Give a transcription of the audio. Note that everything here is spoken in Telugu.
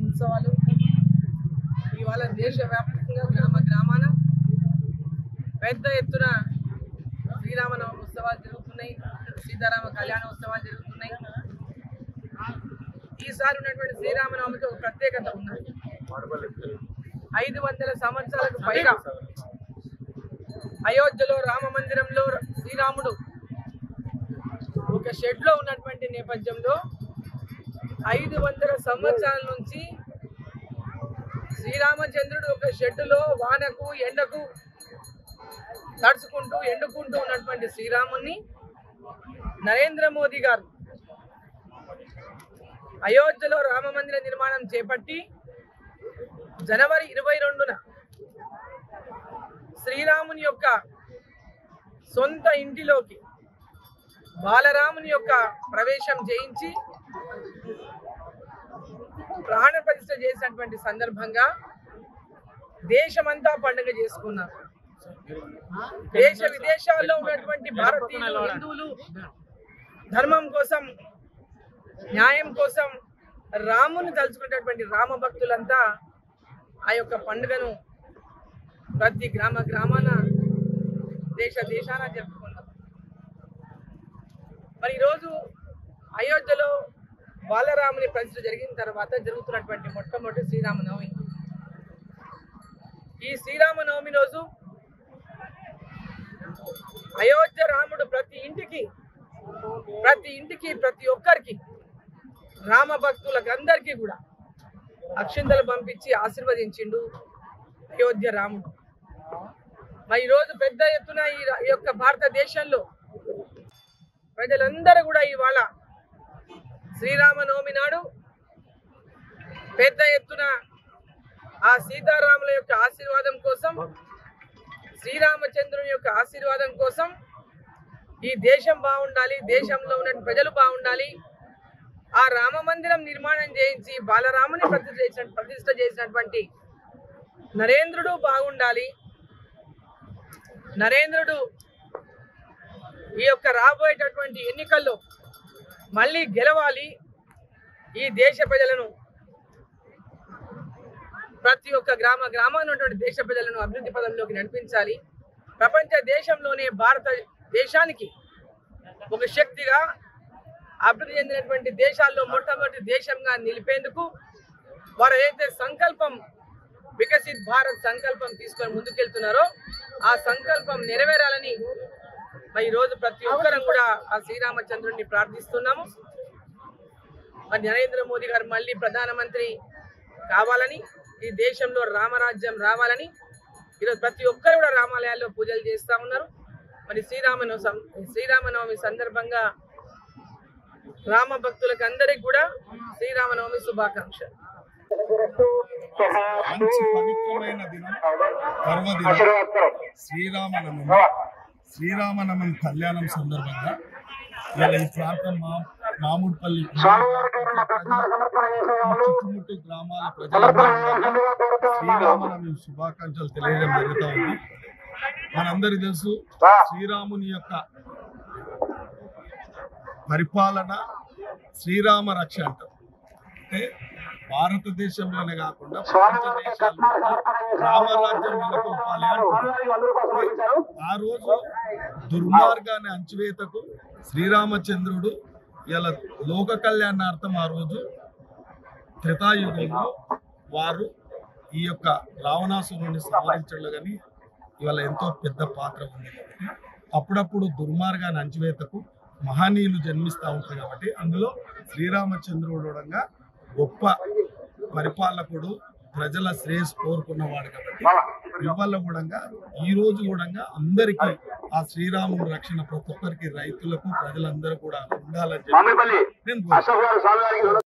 ఉత్సవాలు ఇవాళ దేశవ్యాప్తంగా గ్రామ గ్రామాన పెద్ద ఎత్తున శ్రీరామనవమి ఉత్సవాలు జరుగుతున్నాయి సీతారామ కళ్యాణ ఉత్సవాలు జరుగుతున్నాయి ఈసారి ఉన్నటువంటి శ్రీరామనవమికి ఒక ప్రత్యేకత ఉన్నది ఐదు వందల సంవత్సరాలకు పైగా అయోధ్యలో రామ మందిరంలో శ్రీరాముడు ఒక షెడ్ లో ఉన్నటువంటి నేపథ్యంలో ఐదు వందల సంవత్సరాల నుంచి శ్రీరామచంద్రుడు ఒక షెడ్డులో వానకు ఎండకు తడుచుకుంటూ ఎండుకుంటూ ఉన్నటువంటి శ్రీరాముని నరేంద్ర మోదీ గారు అయోధ్యలో రామ మందిర నిర్మాణం చేపట్టి జనవరి ఇరవై రెండున శ్రీరాముని యొక్క సొంత ఇంటిలోకి బాలరాముని యొక్క ప్రవేశం చేయించి ప్రాణ ప్రతిష్ఠ చేసినటువంటి సందర్భంగా దేశమంతా పండుగ చేసుకున్నారు దేశ విదేశాల్లో ఉన్నటువంటి భారతీయులు హిందువులు ధర్మం కోసం న్యాయం కోసం రాముని తలుచుకునేటటువంటి రామ భక్తులంతా ఆ యొక్క పండుగను ప్రతి గ్రామ గ్రామాన దేశ దేశాన జరుపుకున్నారు మరి ఈరోజు అయోధ్యలో బాలరాముని ప్రతిష్ఠ జరిగిన తర్వాత జరుగుతున్నటువంటి మొట్టమొదటి శ్రీరామనవమి ఈ శ్రీరామనవమి రోజు అయోధ్య రాముడు ప్రతి ఇంటికి ప్రతి ఇంటికి ప్రతి ఒక్కరికి రామ భక్తులకు అందరికీ కూడా అక్షింతలు పంపించి ఆశీర్వదించిండు అయోధ్య రాముడు మరి ఈరోజు పెద్ద ఎత్తున ఈ రా- ఈ యొక్క భారతదేశంలో ప్రజలందరూ కూడా ఇవాళ శ్రీరామనవమి నాడు పెద్ద ఎత్తున ఆ సీతారాముల యొక్క ఆశీర్వాదం కోసం శ్రీరామచంద్రుని యొక్క ఆశీర్వాదం కోసం ఈ దేశం బాగుండాలి దేశంలో ఉన్న ప్రజలు బాగుండాలి ఆ రామ మందిరం నిర్మాణం చేయించి బాలరాముని ప్రతిష్ఠ చేసిన ప్రతిష్ఠ చేసినటువంటి నరేంద్రుడు బాగుండాలి నరేంద్రుడు ఈ యొక్క రాబోయేటటువంటి ఎన్నికల్లో మళ్ళీ గెలవాలి ఈ దేశ ప్రజలను ప్రతి ఒక్క గ్రామ గ్రామాన్ని ఉన్నటువంటి దేశ ప్రజలను అభివృద్ధి పదంలోకి నడిపించాలి ప్రపంచ దేశంలోనే భారత దేశానికి ఒక శక్తిగా అభివృద్ధి చెందినటువంటి దేశాల్లో మొట్టమొదటి దేశంగా నిలిపేందుకు వారు ఏదైతే సంకల్పం వికసిత్ భారత్ సంకల్పం తీసుకొని ముందుకెళ్తున్నారో ఆ సంకల్పం నెరవేరాలని మరి ఈ రోజు ప్రతి ఒక్కరం కూడా ఆ శ్రీరామచంద్రుడిని ప్రార్థిస్తున్నాము మరి నరేంద్ర మోదీ గారు మళ్ళీ ప్రధానమంత్రి కావాలని ఈ దేశంలో రామరాజ్యం రావాలని ఈరోజు ప్రతి ఒక్కరు కూడా రామాలయాల్లో పూజలు చేస్తా ఉన్నారు మరి శ్రీరామను శ్రీరామనవమి సందర్భంగా రామ భక్తులకు అందరికి కూడా శ్రీరామనవమి శుభాకాంక్షలు మంచి పవిత్రమైన దినం పర్వదినం శ్రీరామనవమి శ్రీరామనవమి కళ్యాణం సందర్భంగా ఇవాళ ఈ ప్రాంతం మా మామిడిపల్లి చుట్టుముట్టు గ్రామాల ప్రజలందరూ శ్రీరామనవమి శుభాకాంక్షలు తెలియడం జరుగుతూ ఉంది మనందరికీ తెలుసు శ్రీరాముని యొక్క పరిపాలన శ్రీరామ రక్ష అంటారు అంటే భారతదేశంలోనే కాకుండా ప్రపంచ దేశాల్లో కూడా రామరాజ్యం నెలకొల్పాలి అంటున్నారు ఆ రోజు దుర్మార్గాన్ని అంచువేతకు శ్రీరామచంద్రుడు ఇలా లోక కళ్యాణార్థం ఆ రోజు త్రేతాయుగంలో వారు ఈ యొక్క రావణాసురుని సంహరించడంలో కానీ ఇవాళ ఎంతో పెద్ద పాత్ర ఉంది కాబట్టి అప్పుడప్పుడు దుర్మార్గాన్ని అంచువేతకు మహనీయులు జన్మిస్తూ ఉంటారు కాబట్టి అందులో శ్రీరామచంద్రుడు కూడా గొప్ప పరిపాలకుడు ప్రజల శ్రేయస్ కోరుకున్నవాడు కాబట్టి ఇవాళ కూడా ఈ రోజు కూడా అందరికీ ఆ శ్రీరాముడు రక్షణ ప్రతి ఒక్కరికి రైతులకు ప్రజలందరూ కూడా ఉండాలని చెప్పి నేను కోరుకుంటున్నాను.